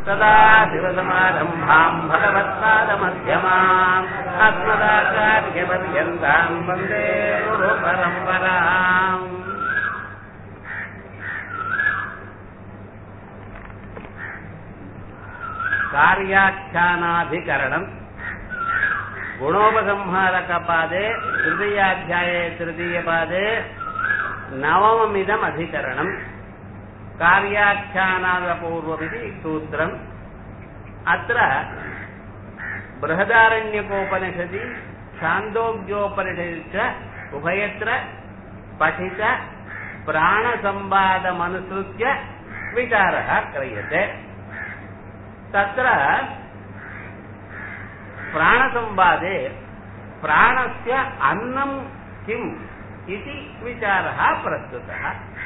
सदा शिवसमारम्भाम् भगवत्पादमध्यमाम् अस्मदाचार्यपर्यन्ताम् वन्दे गुरुपरम्पराम् कार्याख्यानाधिकरणम् गुणोपसंहारकपादे तृतीयाध्याये तृतीयपादे नवममिदम् अधिकरणम् कार्याख्यानादपूर्वमिति सूत्रम् अत्र बृहदारण्यकोपनिषदि छान्दोग्योपनिषदि च उभयत्र पठित प्राणसंवादमनुसृत्य विचारः क्रियते तत्र प्राणसंवादे प्राणस्य अन्नं किम् इति विचारः प्रस्तुतः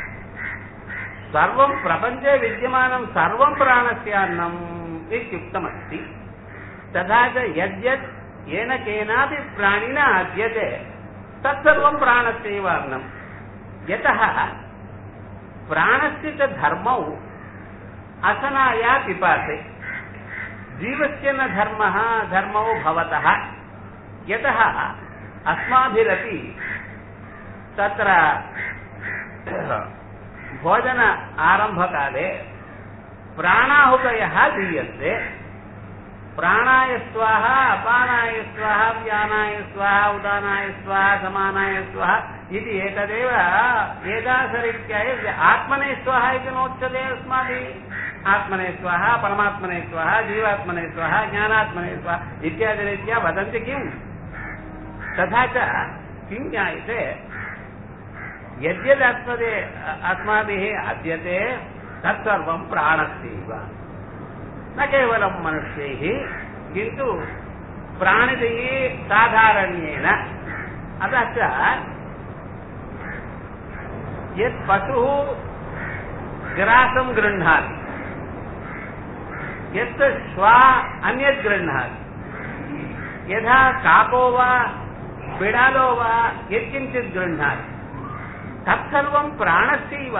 सर्वं प्रपञ्चे विद्यमानं सर्वं प्राणस्य अन्नम् इत्युक्तमस्ति तथा च यद्यत् येन केनापि प्राणिना अद्यते तत्सर्वं प्राणस्यैव अन्नम् यतः प्राणस्य च धर्मौ असनाया पिपासे जीवस्य न धर्मः धर्मौ भवतः यतः अस्माभिरपि तत्र भोजन आरम्भकाले प्राणाहुतयः दीयन्ते प्राणाय स्वाहा अपानाय स्वाहा व्यानाय स्वाहा उदानाय स्वाहा समानाय स्वाहा इति एतदेव वेदासरीत्या आत्मने स्वाहा इति नोच्यते अस्माभिः आत्मने स्वाहा परमात्मने स्वाहा जीवात्मने स्वाहा ज्ञानात्मने स्वाहा इत्यादिरीत्या वदन्ति किम् तथा च किं ज्ञायते यद्यदस्मदे अस्माभिः अद्यते तत्सर्वं प्राणस्यैव न केवलं मनुष्यैः किन्तु प्राणिभिः साधारण्येन अतः च यत् पशुः ग्रासं गृह्णाति यत् श्वा अन्यत् गृह्णाति यथा काको वा बिडालो वा यत्किञ्चित् गृह्णाति तत्सर्वं प्राणस्यैव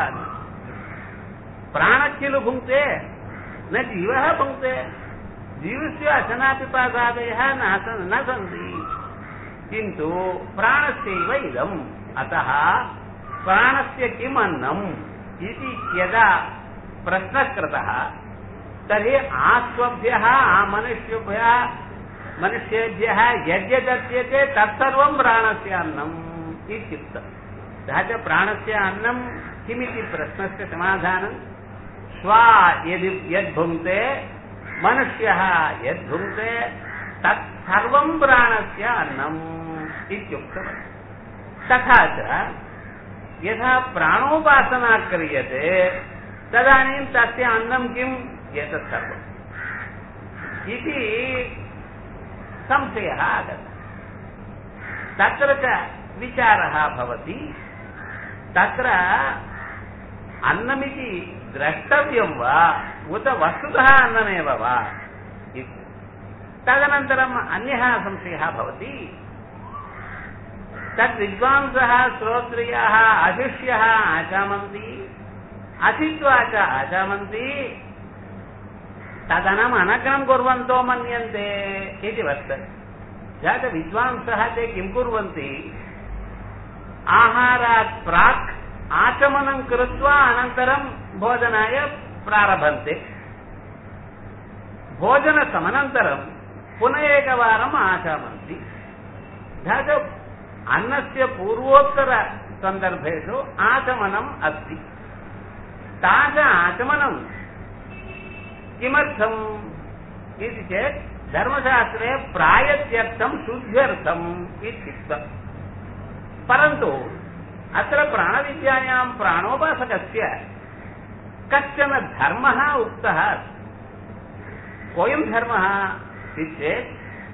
प्राणः भुङ्क्ते न जीवः भुङ्क्ते जीवस्य अशनापिपादादयः न सन्ति किन्तु प्राणस्यैव इदम् अतः प्राणस्य किम् अन्नम् इति यदा प्रश्नः कृतः तर्हि आस्वभ्यः आमनुष्यभ्यः मनुष्येभ्यः यद्यदप्यते तत्सर्वं प्राणस्य अन्नम् इत्युक्तम् सः च प्राणस्य अन्नं किमिति प्रश्नस्य समाधानं श्वा यदि यद्भुङ्क्ते मनुष्यः यद्भुङ्क्ते तत् सर्वं प्राणस्य अन्नम् इत्युक्तम् तथा च यथा प्राणोपासना क्रियते तदानीं तस्य अन्नं किम् एतत् सर्वम् इति संशयः आगतः तत्र च विचारः भवति तत्र अन्नमिति द्रष्टव्यं वा उत वस्तुतः अन्नमेव वा इति तदनन्तरम् अन्यः संशयः भवति तद्विद्वांसः श्रोत्रियाः अशिष्यः आचामन्ति अशित्वा च आचामन्ति तदनम् अनग्नं कुर्वन्तो मन्यन्ते इति वर्तते जात विद्वांसः ते किं कुर्वन्ति आहारात् प्राक् आचमनं कृत्वा अनन्तरं भोजनाय प्रारभन्ते भोजनसमनन्तरं पुनः एकवारम् आचमन्ति जात अन्नस्य पूर्वोत्तरसन्दर्भेषु आचमनम् अस्ति तादृश आचमनं किमर्थम् इति चेत् धर्मशास्त्रे प्रायत्यर्थं शुद्ध्यर्थम् इत्युक्तम् परन्तु अत्र प्राणविद्यायां प्राणोपासकस्य कश्चन धर्मः उक्तः कोऽयं धर्मः इति चेत्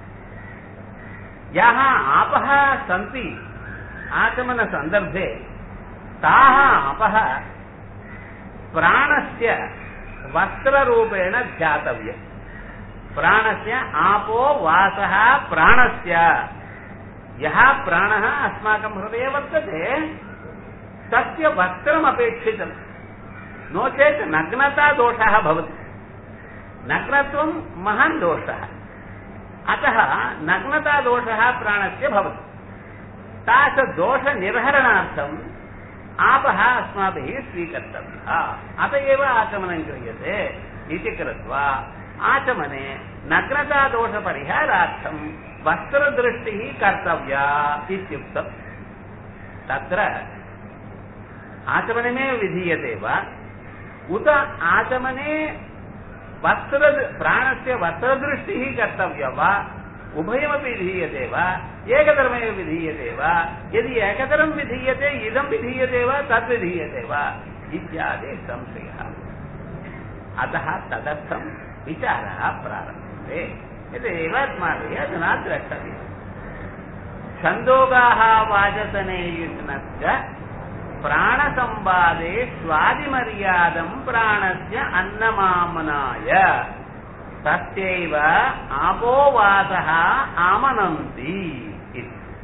याः आपः सन्ति आचमनसन्दर्भे ताः आपः प्राणस्य वस्त्ररूपेण ध्यातव्यम् प्राणस्य आपो वासः प्राणस्य यः प्राणः अस्माकं हृदये वर्तते तस्य वस्त्रमपेक्षितम् नो चेत् नग्नतादोषः भवति नग्नत्वं महान् दोषः अतः नग्नतादोषः प्राणस्य भवति तादृशदोषनिर्हरणार्थम् आपः अस्माभिः स्वीकर्तव्यः अत एव आचमनं क्रियते इति कृत्वा आचमने नग्नतादोषपरिहारार्थं वस्त्रदृष्टिः कर्तव्या इत्युक्तम् तत्र आचमनमेव विधीयते वा उत आचमने वस्त्र प्राणस्य वस्त्रदृष्टिः कर्तव्या वा उभयमपि विधीयते वा एकतरमेव विधीयते वा यदि एकतरं विधीयते इदं विधीयते वा तद्विधीयते वा इत्यादि संशयः अतः तदर्थं विचारः प्रारभ्यते यदेव अस्माभिः अधुना द्रष्टव्यम् छन्दोगाः वाचसनेयुष्णश्च प्राणसंवादे स्वादिमर्यादं प्राणस्य अन्नमामनाय तस्यैव आपोवासः आमनन्ति इति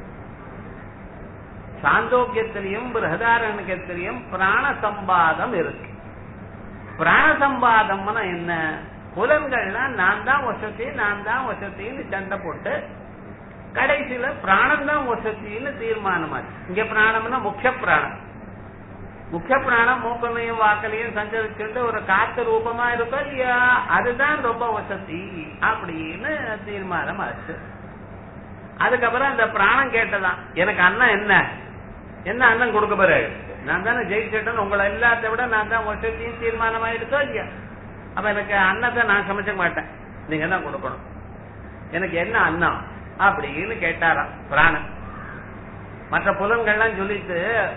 சாந்தோக்கியத்திலையும் பிருகதாரண்யத்திலையும் பிராண சம்பாதம் இருக்கு பிராண சம்பாதம்னா என்ன புலன்கள்லாம் நான் தான் வசதி நான் தான் வசத்தின்னு சண்டை போட்டு கடைசியில பிராணம் தான் வசத்தின்னு தீர்மானமாச்சு இங்க பிராணம்னா முக்கிய பிராணம் முக்கிய பிராணம் மூக்கலையும் வாக்கலையும் சஞ்சரிச்சுட்டு ஒரு காத்து ரூபமா இருக்கும் இல்லையா அதுதான் ரொம்ப வசதி அப்படின்னு தீர்மானம் ஆச்சு அதுக்கப்புறம் அந்த பிராணம் கேட்டதான் எனக்கு அண்ணன் என்ன என்ன அண்ணன் கொடுக்க போற நான் தானே ஜெயிச்சிட்டேன் உங்களை எல்லாத்த விட நான் தான் வசதியும் தீர்மானம் ஆயிடுச்சோ இல்லையா அப்ப எனக்கு அன்னத்தை நான் சமைச்ச மாட்டேன் நீங்க தான் கொடுக்கணும் எனக்கு என்ன அன்னம் அப்படின்னு கேட்டாராம் பிராணன் மற்ற புலன்கள்லாம் சொல்லிட்டு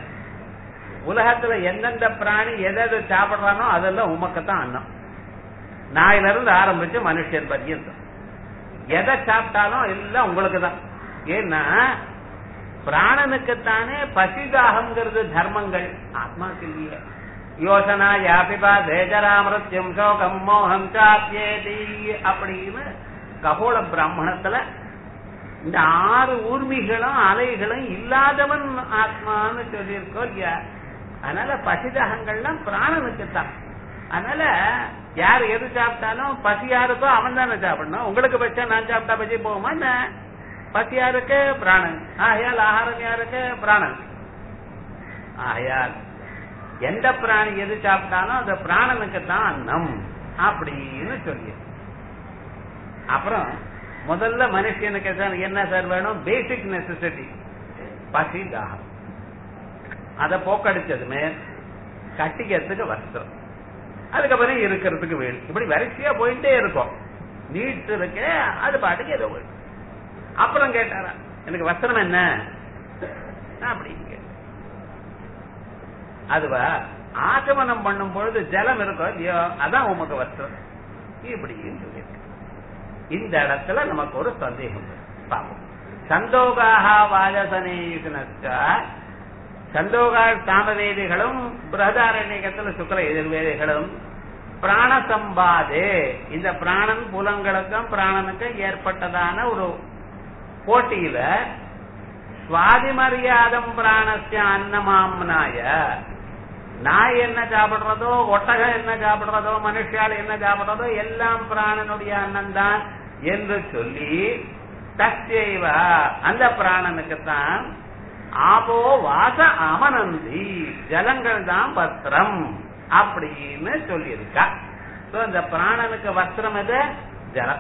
உலகத்துல எந்தெந்த பிராணி எதை எதை சாப்பிடுறானோ அதெல்லாம் உமக்குத்தான் அன்னம் நாயில இருந்து ஆரம்பிச்சு மனுஷன் பர்யந்தம் எதை சாப்பிட்டாலும் எல்லாம் உங்களுக்கு தான் ஏன்னா பிராணனுக்குத்தானே பசிதாகம்ங்கிறது தர்மங்கள் ஆத்மாக்கு இல்லையே யோசனா யாபிபா தேஜராமிருத்தியம் சோகம் மோகம் சாப்பியேதி அப்படின்னு கபோள பிராமணத்துல இந்த ஆறு ஊர்மிகளும் அலைகளும் இல்லாதவன் ஆத்மான்னு சொல்லியிருக்கோம் இல்லையா அதனால பசிதகங்கள்லாம் பிராணனுக்கு தான் அதனால யார் எது சாப்பிட்டாலும் பசி யாருக்கோ அவன் தானே சாப்பிடணும் உங்களுக்கு பச்சா நான் சாப்பிட்டா பசி போகுமா என்ன பசி யாருக்கு பிராணன் ஆகையால் ஆகாரம் யாருக்கு பிராணன் ஆகையால் எந்த பிராணி எது சாப்பிட்டாலும் அந்த பிராணனுக்கு தான் அன்னம் அப்படின்னு சொல்லி அப்புறம் முதல்ல மனுஷனுக்கு என்ன சார் வேணும் பேசிக் நெசசிட்டி பசி தாகம் அதை போக்கடிச்சதுமே கட்டிக்கிறதுக்கு வஸ்திரம் அதுக்கப்புறம் இருக்கிறதுக்கு வீடு இப்படி வரிசையா போயிட்டே இருக்கும் நீட்டு இருக்க அது பாட்டுக்கு ஏதோ போயிடும் அப்புறம் கேட்டாரா எனக்கு வஸ்திரம் என்ன அப்படிங்க அதுவா ஆச்சமனம் பண்ணும் பொழுது ஜலம் இருக்கும் இல்லையோ அதான் உமக்கு வஸ்திரம் இப்படின்னு சொல்லியிருக்கு இந்த இடத்துல நமக்கு ஒரு சந்தேகம் பார்ப்போம் சந்தோகாக வாஜசனேயுனஸ்க சந்தோகால் சாமவேதிகளும் பிரகதாரண்யத்துல சுக்கல எதிர்வேதிகளும் பிராண சம்பாதே இந்த பிராணன் புலங்களுக்கும் பிராணனுக்கும் ஏற்பட்டதான ஒரு போட்டியில சுவாதி மரியாதம் பிராணஸ்ய அன்னமாம்னாய நாய் என்ன சாப்பிடுறதோ ஒட்டகம் என்ன சாப்பிடுறதோ மனுஷால் என்ன சாப்பிடுறதோ எல்லாம் பிராணனுடைய அன்னம் தான் என்று சொல்லி தஸ்யைவ அந்த பிராணனுக்குத்தான் ஆபோ வாச அமனந்தி ஜலங்கள் தான் வஸ்திரம் அப்படின்னு சொல்லியிருக்கா சோ இந்த பிராணனுக்கு வஸ்திரம் எது ஜலம்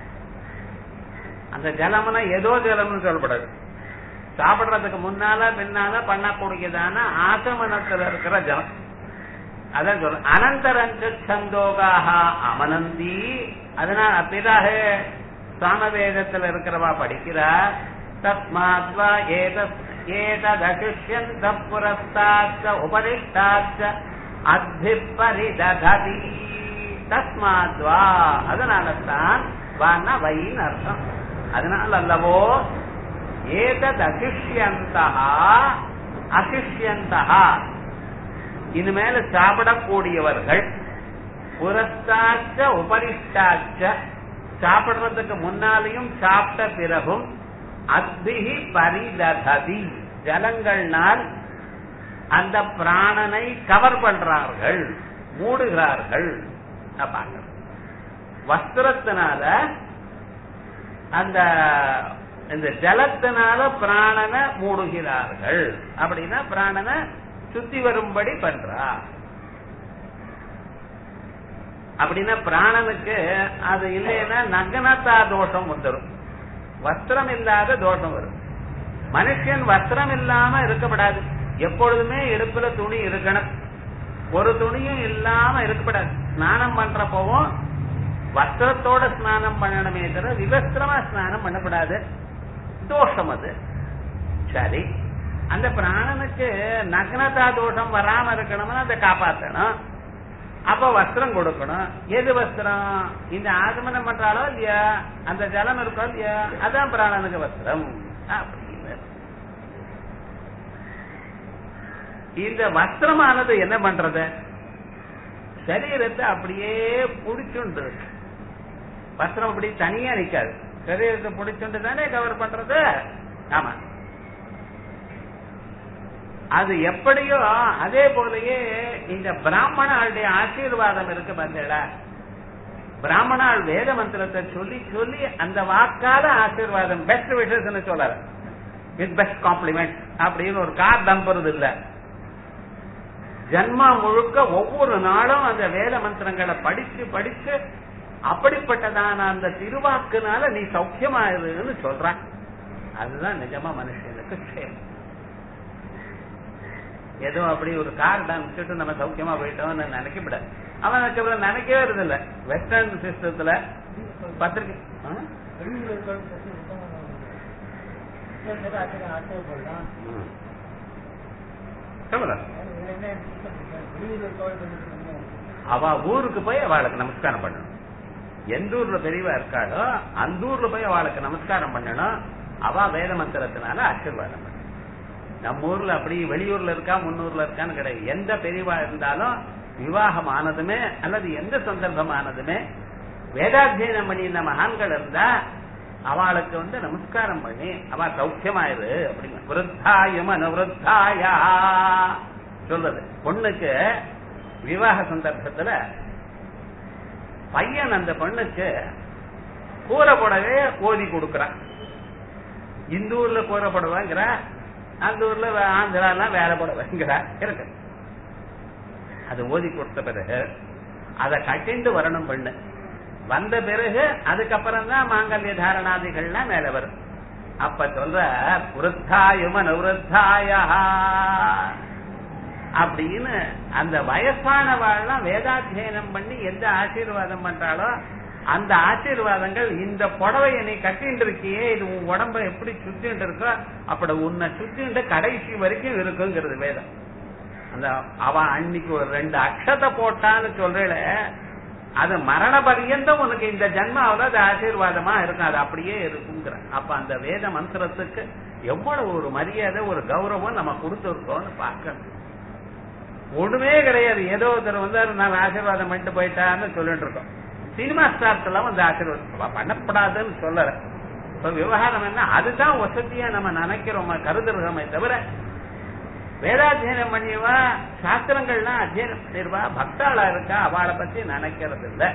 அந்த ஜலம்னா ஏதோ ஜலம்னு சொல்லப்படாது சாப்பிடுறதுக்கு முன்னால பின்னால பண்ணக்கூடியதான ஆசமனத்துல இருக்கிற ஜலம் அதான் சொல்ற அனந்தரஞ்ச சந்தோகாக அமனந்தி அதனால பிறகு சாமவேதத்துல இருக்கிறவா படிக்கிறா தஸ்மாத்வா ஏதஸ் ஏததசிஷ்யந்த புரஸ்தாச்ச உபதிஷ்டாச்ச அத்திப்பரிததி தஸ்மாத்வா அதனால தான் வான்னா வைன்னு அர்த்தம் அதனால அல்லவோ ஏதத் அசிஷ்யந்தா அசிஷ்யந்தா இனிமேல சாப்பிடக்கூடியவர்கள் புரஸ்தாச்ச உபரிஷ்டாச்ச சாப்பிடுறதுக்கு முன்னாலையும் சாப்பிட்ட பிறகும் அத்திகி பரிததி ஜலங்கள்னால் அந்த பிராணனை கவர் பண்றார்கள் மூடுகிறார்கள் பார்க்கிறோம் வஸ்திரத்தினால அந்த இந்த ஜலத்தினால பிராணனை மூடுகிறார்கள் அப்படின்னா பிராணனை சுத்தி வரும்படி பண்றா அப்படின்னா பிராணனுக்கு அது இல்லைன்னா நகனத்தா தோஷம் வந்துடும் வஸ்திரம் இல்லாத தோஷம் வரும் மனுஷன் வஸ்திரம் இல்லாம இருக்கப்படாது எப்பொழுதுமே இடுப்புல துணி இருக்கணும் ஒரு துணியும் இல்லாம இருக்கப்படாது ஸ்நானம் பண்றப்பவும் வஸ்திரத்தோட ஸ்நானம் பண்ணணுமே தவிர விவஸ்திரமா ஸ்நானம் பண்ணக்கூடாது தோஷம் அது சரி அந்த பிராணனுக்கு நக்னதா தோஷம் வராம இருக்கணும்னு அதை காப்பாத்தணும் அப்ப வஸ்திரம் கொடுக்கணும் எது வஸ்திரம் இந்த ஆகமனம் பண்றாலோ இல்லையா அந்த ஜலம் இருக்கோ இல்லையா அதான் பிராணனுக்கு வஸ்திரம் அப்படின்னு இந்த வஸ்திரமானது என்ன பண்றது சரீரத்தை அப்படியே புடிச்சுண்டு இருக்கு. வஸ்திரம் அப்படி தனியா நிக்காது சரீரத்தை புடிச்சுண்டு தானே கவர் பண்றது ஆமா அது எப்படியோ அதே போலயே இந்த பிராமணாளுடைய ஆசீர்வாதம் இருக்கு பார்த்தீங்களா பிராமணாள் வேத மந்திரத்தை சொல்லி சொல்லி அந்த வாக்கால ஆசீர்வாதம் பெஸ்ட் விஷயம்னு சொல்லல வித் பெஸ்ட் காம்ப்ளிமெண்ட் அப்படின்னு ஒரு கார் தம்புறது இல்ல ஜன்மா முழுக்க ஒவ்வொரு நாளும் அந்த வேத மந்திரங்களை படிச்சு படிச்சு அப்படிப்பட்டதான அந்த திருவாக்குனால நீ சௌக்கியமாயிருன்னு சொல்ற அதுதான் நிஜமா மனுஷனுக்கு க்ஷேமம் ஏதோ அப்படி ஒரு கார் அனுப்பிச்சுட்டு நம்ம சௌக்கியமா போயிட்டோம்னு நினைக்கப்படாது அவனுக்கு அப்புறம் நினைக்கவே இருதில்ல வெஸ்டர்ன் சிஸ்டத்துல பத்திரிக்கை ஆ? ம். சொல்லுங்க அவ ஊருக்கு போய் அவளுக்கு நமஸ்காரம் பண்ணணும் எந்த ஊர்ல பெரியவா இருக்காளோ அந்த ஊர்ல போய் அவளுக்கு நமஸ்காரம் பண்ணணும் அவ வேத மந்திரத்தினால ஆசீர்வாதம் பண்ணணும் நம்ம ஊர்ல அப்படி வெளியூர்ல இருக்கா முன்னூர்ல இருக்கான்னு கிடையாது எந்த பெரியவா இருந்தாலும் விவாகம் ஆனதுமே அல்லது எந்த சந்தர்ப்பமானதுமே வேதாத்தியனம் பண்ணி இந்த மகான்கள் இருந்தா அவளுக்கு வந்து நமஸ்காரம் பண்ணி அவ சௌக்கியமாயிரு அப்படின்னு விருத்தாயம் அனுவருத்தாயா சொல்றது பொண்ணுக்கு விவாக சந்தர்ப்பத்துல பையன் அந்த பொண்ணுக்கு கூரை புடவே ஓதி கொடுக்கறான் இந்த ஊர்ல கூரை புடவைங்கிற அந்த ஊர்ல வே- ஆந்திராலாம் வேற புடவைங்கிற இருக்கு அது ஓதி கொடுத்த பிறகு அதை கட்டிண்டு வரணும் பெண்ணு வந்த பிறகு அதுக்கப்புறம் தான் மாங்கல்ய தாரணாதிகள்லாம் மேல வரும் அப்ப சொல்ற புருத்தாயுமன விருத்தாயா அப்படின்னு அந்த வயசானவாள்லாம் வேதாத்தியனம் பண்ணி எந்த ஆசீர்வாதம் பண்றாளோ அந்த ஆசீர்வாதங்கள் இந்த புடவைய நீ கட்டிட்டு இருக்கியே இது உன் உடம்ப எப்படி சுத்திட்டு இருக்கோ அப்படி உன்னை சுத்திட்டு கடைசி வரைக்கும் இருக்குங்கிறது வேதம் அந்த அவன் அன்னைக்கு ஒரு ரெண்டு அக்ஷத்தை போட்டான்னு சொல்றேல அது மரண பரியந்தம் உனக்கு இந்த ஜென்மாவில அது ஆசீர்வாதமா இருக்கும் அது அப்படியே இருக்குங்கிற அப்ப அந்த வேத மந்திரத்துக்கு எவ்வளவு ஒரு மரியாதை ஒரு கௌரவம் நம்ம கொடுத்துருக்கோம்னு பார்க்கணும் ஒண்ணுமே கிடையாது ஏதோ ஒருத்தர் வந்து நான் ஆசீர்வாதம் பண்ணிட்டு போயிட்டான்னு சொல்லிட்டு இருக்கோம் சினிமா ஸ்டார்ஸ் எல்லாம் வந்து ஆசீர்வாதம் பண்ணப்படாதுன்னு சொல்லல இப்ப விவகாரம் என்ன அதுதான் வசதியா நம்ம நினைக்கிறோம் கருதுறோமே தவிர வேதாத்தியனம் பண்ணிவா சாஸ்திரங்கள்லாம் அத்தியனம் பண்ணிருவா பக்தாளா இருக்கா அவளை பத்தி நினைக்கிறது இல்ல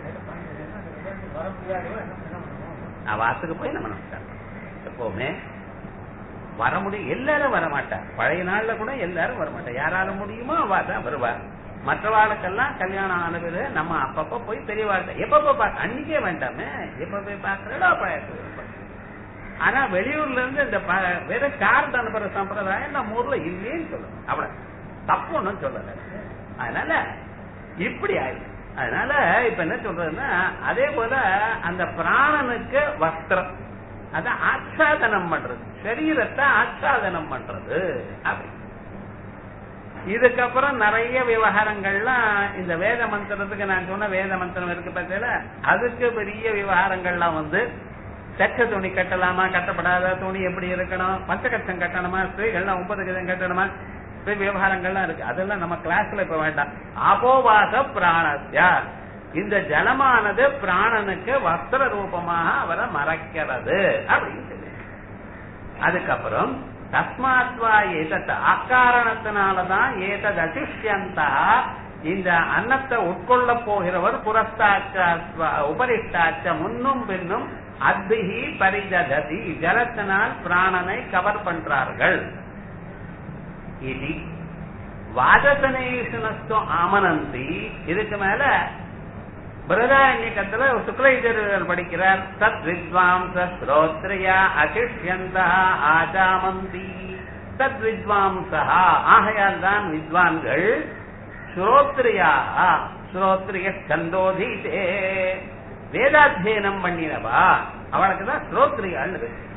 வாத்துக்கு போய் நம்ம நமஸ்காரம் பண்ணணும். எப்பவுமே வர முடியும் எல்லாரும் வர மாட்டா பழைய நாள்ல கூட எல்லாரும் வர மாட்டா யாரால முடியுமோ அவ தான் வருவா மற்றவாளுக்கெல்லாம் கல்யாணம் ஆன பிறகு நம்ம அப்பப்ப போய் பெரியவாழ்த்த எப்பப்ப பார்க்க அன்னைக்கே வேண்டாமே எப்ப போய் பாக்குறடோ அப்ப ஆனா வெளியூர்ல இருந்து இந்த ப- வெறும் கார்டு அனுப்புற சம்பிரதாயம் நம்ம ஊர்ல இல்லைன்னு சொல்லணும் அவ்வளவு தப்பு ஒண்ணும் சொல்லல அதனால இப்படி ஆயிடுச்சு அதனால இப்ப என்ன சொல்றதுன்னா அதே போல அந்த பிராணனுக்கு வஸ்திரம் அத ஆச்சாதனம் பண்றது சரீரத்தை ஆச்சாதனம் பண்றது அப்படி இதுக்கப்புறம் நிறைய விவகாரங்கள்லாம் இந்த வேத மந்திரத்துக்கு நான் சொன்ன வேத மந்திரம் இருக்கு பார்த்தீங்களா அதுக்கு பெரிய விவகாரங்கள்லாம் வந்து செக்க துணி கட்டலாமா கட்டப்படாத துணி எப்படி இருக்கணும் பஞ்சகட்சம் கட்டணுமா ஸ்திரீகள்லாம் ஒன்பது கஜம் கட்டணுமா இப்படி விவகாரங்கள்லாம் இருக்கு அதெல்லாம் நம்ம கிளாஸ்ல இப்ப வேண்டாம் அபோவாச பிராணத்யா இந்த ஜலமானது பிராணனுக்கு வஸ்திர ரூபமாக அவரை மறைக்கிறது அப்படின்னு சொல்லி அதுக்கப்புறம் தஸ்மாத்வா ஏதத் அக்காரணத்தினாலதான் ஏதத் அதிஷ்யந்தா இந்த அன்னத்தை உட்கொள்ள போகிறவர் புரஸ்தாச்ச உபரிஷ்டாச்ச முன்னும் பின்னும் அத்திகி பரிததி ஜலத்தினால் பிராணனை கவர் பண்றார்கள் இது வாதசனேஷனஸ்துவம் ஆமனந்தி இதுக்கு மேல பிரதாரண்யக்கத்துல சுக்லைஜர்கள் படிக்கிறார் தத் வித்வாம்ச ஸ்ரோத்ரியா அசிஷ்யந்தா ஆஜாமந்தி தத் வித்வாம்சா ஆகையால் தான் வித்வான்கள் ஸ்ரோத்ரியா ஸ்ரோத்ரிய ஸ்கந்தோதீதே வேதாத்தியனம் பண்ணினவா அவளுக்கு தான் ஸ்ரோத்ரியாள்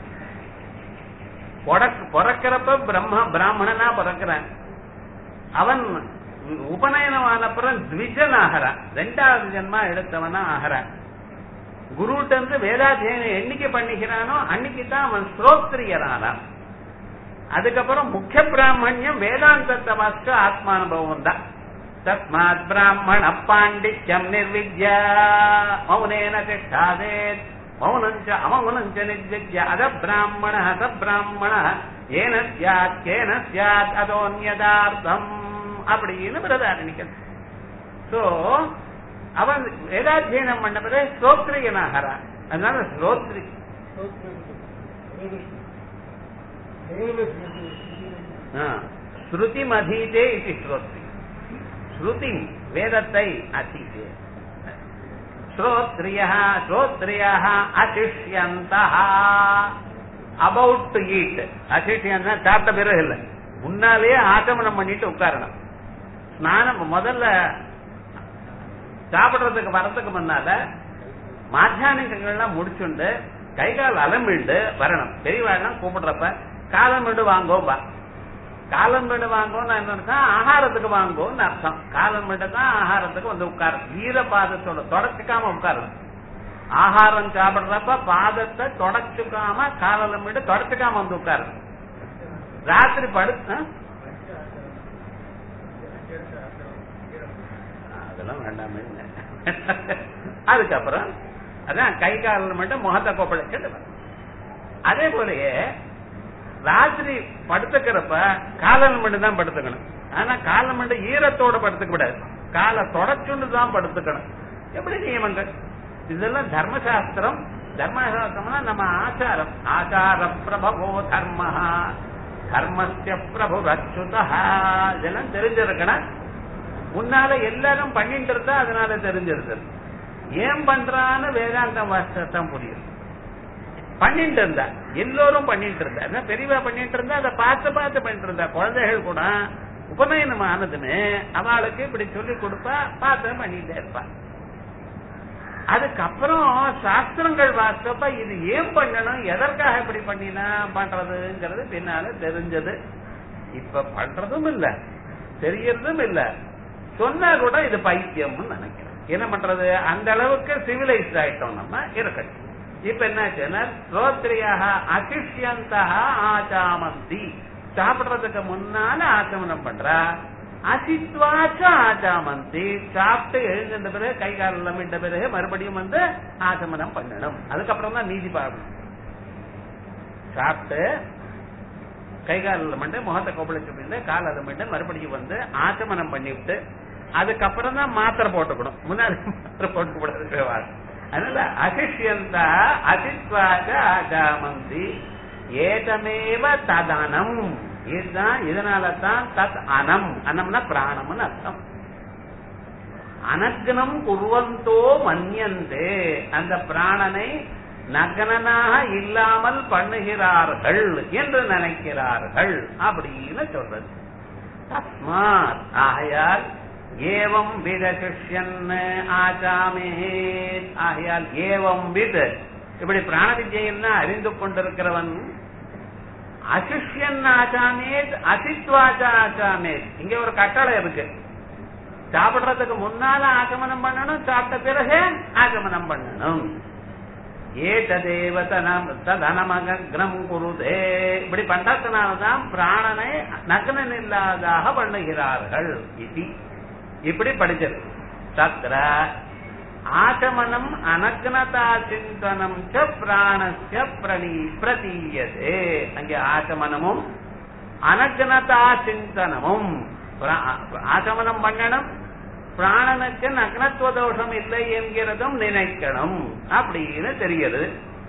பிறக்கிறப்ப பிரம்ம பிராமணனா பிறக்கிறான் அவன் உபநயனமானப்புறம் த்விஜன் ஆகிறான் ரெண்டாவது ஜென்மா எடுத்தவனா ஆகிறான் குருட்ட இருந்து வேதாத்தியனம் என்னைக்கு பண்ணிக்கிறானோ அன்னைக்கு தான் அவன் ஸ்ரோத்ரியனானான் அதுக்கப்புறம் முக்கிய பிராமணியம் வேதாந்தத்தை வாஸ்து ஆத்மானுபவம் தான் தஸ்மாத் பிராமண பாண்டித்யம் நிர்வித்யா மௌனேன திஷ்டாதேத் மௌனஞ்ச அமௌனஞ்ச நிர்வித்யா அத பிராமண அத பிராமண ஏன சியாத் கேன சியாத் அதோன்யதார்த்தம் அப்படின்னு பிரதாரணிக்கல் சோ அவன் வேதாத்தியனம் பண்ண பிறகு ஸ்ரோத்ரியனாகிறான் அதனால ஸ்ரோத்ரி ஸ்ருதி மதீதே இது ஸ்ரோத்ரி ஸ்ருதி வேதத்தை அசீதே ஸ்ரோத்ரிய ஸ்ரோத்ரிய அசிஷ்யந்த அபவுட் டு ஈட் அசிஷ்யந்தா சாப்பிட்ட பிறகு இல்லை முன்னாலேயே ஆச்சமனம் பண்ணிட்டு உட்காரணும் ஸ்நானம் முதல்ல சாப்பிடுறதுக்கு வரதுக்கு முன்னால மாத்தியானிகங்கள்லாம் முடிச்சுண்டு கை கால் அலம்பிண்டு வரணும் பெரியவாள்லாம் கூப்பிடுறப்ப காலம் வீடு வாங்கோம்பா காலம் வீடு வாங்கோன்னு என்ன ஆகாரத்துக்கு வாங்கோன்னு அர்த்தம் காலம் வீடு தான் ஆகாரத்துக்கு வந்து உட்காரு ஈரபாதத்தோட தொடச்சிக்காம உட்காரணும் ஆகாரம் சாப்பிடுறப்ப பாதத்தை தொடச்சுக்காம காலம் வீடு தொடச்சுக்காம வந்து உட்காரு ராத்திரி படுத்து அதெல்லாம் வேண்டாமே அதுக்கப்புறம் அதான் கை காலில் மட்டும் முகத்தை கொப்பளிச்சுட்டு அதே போலயே ராத்திரி படுத்துக்கிறப்ப காலன் மட்டும் தான் படுத்துக்கணும் ஆனா காலம் மட்டும் ஈரத்தோட படுத்துக்க கூடாது காலை தொடச்சுண்டு தான் படுத்துக்கணும் எப்படி நியமங்கள் இதெல்லாம் தர்மசாஸ்திரம் தர்மசாஸ்திரம்னா நம்ம ஆச்சாரம் ஆச்சார பிரபவோ தர்ம தர்மஸ்ய பிரபு அச்சுதா இதெல்லாம் தெரிஞ்சிருக்கணும் முன்னால எல்லாரும் பண்ணிட்டு இருந்தா அதனால தெரிஞ்சிருது ஏன் பண்றான்னு வேதாந்த வாஸ்தான் புரியும் பண்ணிட்டு இருந்தா எல்லோரும் பண்ணிட்டு இருந்தா பெரியவா பண்ணிட்டு இருந்தா அதை பார்த்து பார்த்து பண்ணிட்டு இருந்தா குழந்தைகள் கூட உபநயனம் ஆனதுன்னு அவளுக்கு இப்படி சொல்லி கொடுப்பா பார்த்து பண்ணிட்டே இருப்பா அதுக்கப்புறம் சாஸ்திரங்கள் வாஸ்தப்ப இது ஏன் பண்ணணும் எதற்காக இப்படி பண்ணினா பண்றதுங்கிறது பின்னால தெரிஞ்சது இப்ப பண்றதும் இல்ல தெரியறதும் இல்ல சொன்னா கூட இது பைத்தியம்னு நினைக்கிறேன் என்ன பண்றது அந்த அளவுக்கு சிவிலைஸ்ட் ஆயிட்டோம் நம்ம இருக்கட்டும் இப்ப என்னாச்சுன்னா ஸ்ரோத்ரியாக அசிஷ்யந்தா ஆச்சாமந்தி சாப்பிடுறதுக்கு முன்னால ஆச்சமனம் பண்றா அசித்வாச்ச ஆச்சாமந்தி சாப்பிட்டு எழுந்த பிறகு கை காலில் மீண்ட பிறகு மறுபடியும் வந்து ஆச்சமனம் பண்ணணும் அதுக்கப்புறம் தான் நீதி பார்க்கணும் சாப்பிட்டு கை காலில் மட்டும் முகத்தை கொப்பளிச்சு மீண்டு காலில் மீண்டு மறுபடியும் வந்து ஆச்சமனம் பண்ணிவிட்டு அதுக்கப்புறம் தான் மாத்திரை போட்டுக்கணும் முன்னாடி மாத்திரை போட்டுக்கூடாது அதனால அசிஷ்யந்தா அசித்வாச்ச ஆச்சாமந்தி ஏதமேவ ததனம் இதுதான் இதனால தான் தத் அனம் அனம்னா பிராணம்னு அர்த்தம் அனக்னம் குர்வந்தோ மன்யந்தே அந்த பிராணனை நகனனாக இல்லாமல் பண்ணுகிறார்கள் என்று நினைக்கிறார்கள் அப்படின்னு சொல்றது தஸ்மாத் ஆகையால் ஏவம் வித சிஷ்யன் ஆச்சாமே ஆகையால் ஏவம் வித் இப்படி பிராண வித்யைன்னா அறிந்து கொண்டிருக்கிறவன் அசிஷ்யன் ஆச்சாமேத் அசித்வாச்சா ஆச்சாமேத் இங்க ஒரு கட்டளை இருக்கு சாப்பிடுறதுக்கு முன்னால ஆகமனம் பண்ணணும் சாப்பிட்ட பிறகு ஆகமனம் பண்ணணும் ஏததேவ ததனமகம் குருதே இப்படி பண்றதுனாலதான் பிராணனை நக்னன் இல்லாதாக பண்ணுகிறார்கள் இது இப்படி படிச்சது தத்ர ஆச்சமனம் அனக்னதா சிந்தனம் ச பிராணஸ்ய பிரணி பிரதீயதே அங்கே ஆச்சமனமும் அனக்னதா சிந்தனமும் ஆச்சமனம் பண்ணணும் பிராணனுக்கு நக்னத்துவ தோஷம் இல்லை என்கிறதும் நினைக்கணும் அப்படின்னு தெரியுது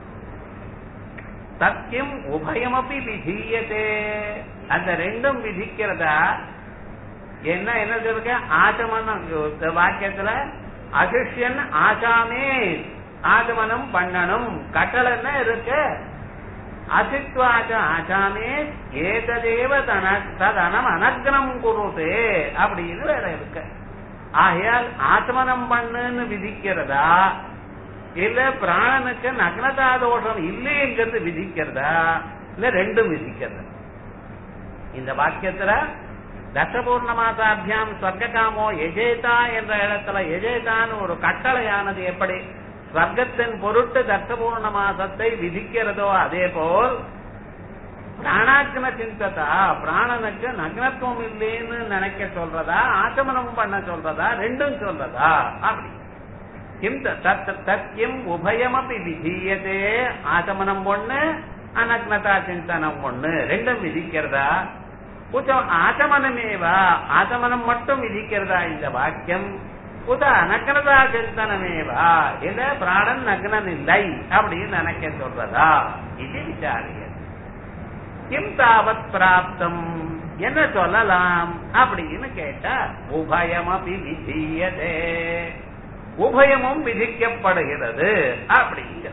சத்தியம் உபயமப்பி விதீயதே அந்த ரெண்டும் விதிக்கிறதா என்ன என்ன சொல்லுங்க ஆச்சமனம் இந்த வாக்கியத்துல அசிஷ்யன் ஆச்சாமே ஆகமனம் பண்ணணும் கட்டளை என்ன இருக்கு அசித்வாச்ச ஆச்சாமே ஏததேவ தன ததனம் அனக்னம் குருதே அப்படின்னு வேற இருக்கு ஆகையால் ஆச்சமனம் பண்ணுன்னு விதிக்கிறதா இல்ல பிராணனுக்கு நக்னதா தோஷம் இல்லைங்கிறது விதிக்கிறதா இல்ல ரெண்டும் விதிக்கிறதா இந்த வாக்கியத்துல தசபூர்ணமாசாபியாம் ஸ்வர்க்காமோ எஜேதா என்ற இடத்துல எஜேதான்னு ஒரு கட்டளையானது எப்படி ஸ்வர்க்கத்தின் பொருட்டு தர்சபூர்ண மாசத்தை விதிக்கிறதோ அதே போல் பிராணாக்ன சிந்ததா பிராணனுக்கு நக்னத்துவம் இல்லைன்னு நினைக்க சொல்றதா ஆச்சமனம் பண்ண சொல்றதா ரெண்டும் சொல்றதா அப்படி கிம் தத்தியம் உபயமப்பி விதீயதே ஆச்சமனம் ஒண்ணு அனக்னதா சிந்தனம் ஒண்ணு ரெண்டும் விதிக்கிறதா கொஞ்சம் ஆச்சமனமேவா ஆச்சமனம் மட்டும் விதிக்கிறதா இந்த வாக்கியம் உத அனக்னதா சிந்தனமேவா இல்ல பிராணன் நக்னன் இல்லை அப்படின்னு நினைக்க சொல்றதா இது விசாரிய கிம் தாவத் பிராப்தம் என்ன சொல்லலாம் அப்படின்னு கேட்டா உபயமபி விதீயதே உபயமும் விதிக்கப்படுகிறது அப்படிங்கிற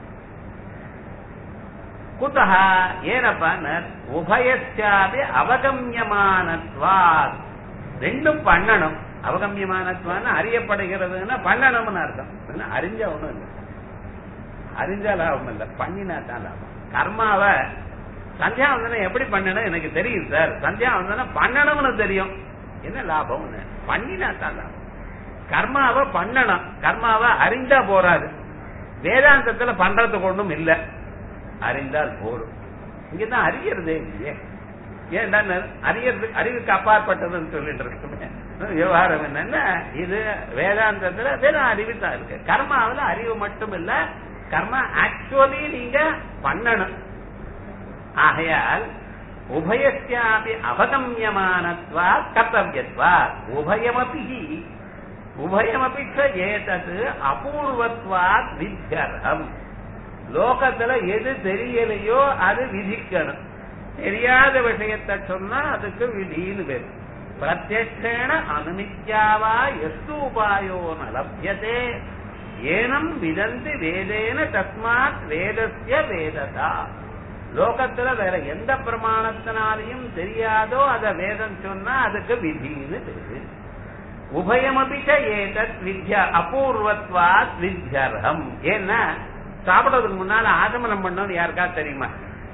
குதா ஏனப்பான உபயச்சாபி அவகமியமானத்வாத் ரெண்டும் பண்ணணும் அவகமியமானத்வான்னு அறியப்படுகிறதுன்னா பண்ணணும்னு அர்த்தம் அறிஞ்ச ஒண்ணும் இல்லை அறிஞ்சா லாபம் இல்லை பண்ணினா தான் லாபம் கர்மாவை சந்தியாவந்தனம் எப்படி பண்ணணும் எனக்கு தெரியும் சார் சந்தியாவந்தனம் பண்ணணும்னு தெரியும் என்ன லாபம்னு பண்ணினா தான் லாபம் கர்மாவை பண்ணணும் கர்மாவை அறிந்தா போறாது வேதாந்தத்துல பண்றதுக்கு ஒண்ணும் இல்ல அறிந்தால் போரும் இங்கதான் அறியறதே இல்லையே ஏன்டா அறியறது அறிவுக்கு அப்பாற்பட்டதுன்னு சொல்லிட்டு இருக்கோமே விவகாரம் என்னன்னா இது வேதாந்தத்துல வெறும் அறிவு தான் இருக்கு கர்மாவில அறிவு மட்டும் இல்ல கர்மா ஆக்சுவலி நீங்க பண்ணணும் ஆகையால் உபயஸ்யாபி அவகமியமானத்வா கர்த்தவியத்வா உபயமபி உபயமபி ஏதது அபூர்வத்வாத் வித்யர்ஹம் லோகத்துல எது தெரியலையோ அது விதிக்கணும் தெரியாத விஷயத்தை சொன்னா அதுக்கு விதின்னு பேரு பிரத்யக்ஷேண அனுமித்யாவா எஸ்து உபாயோ நலபியதே ஏனம் விதந்தி வேதேன தஸ்மாத் வேதஸ்ய வேததா லோகத்துல வேற எந்த பிரமாணத்தினாலையும் தெரியாதோ அத வேதம் சொன்னா அதுக்கு விதின்னு பேரு உபயமபிச்ச ஏதத் வித்யா அபூர்வத்வாத் வித்யர்ஹம் ஏன்னா சாப்பிடுறதுக்கு முன்னால ஆகமனம் பண்ணணும் யாருக்கா தெரியுமா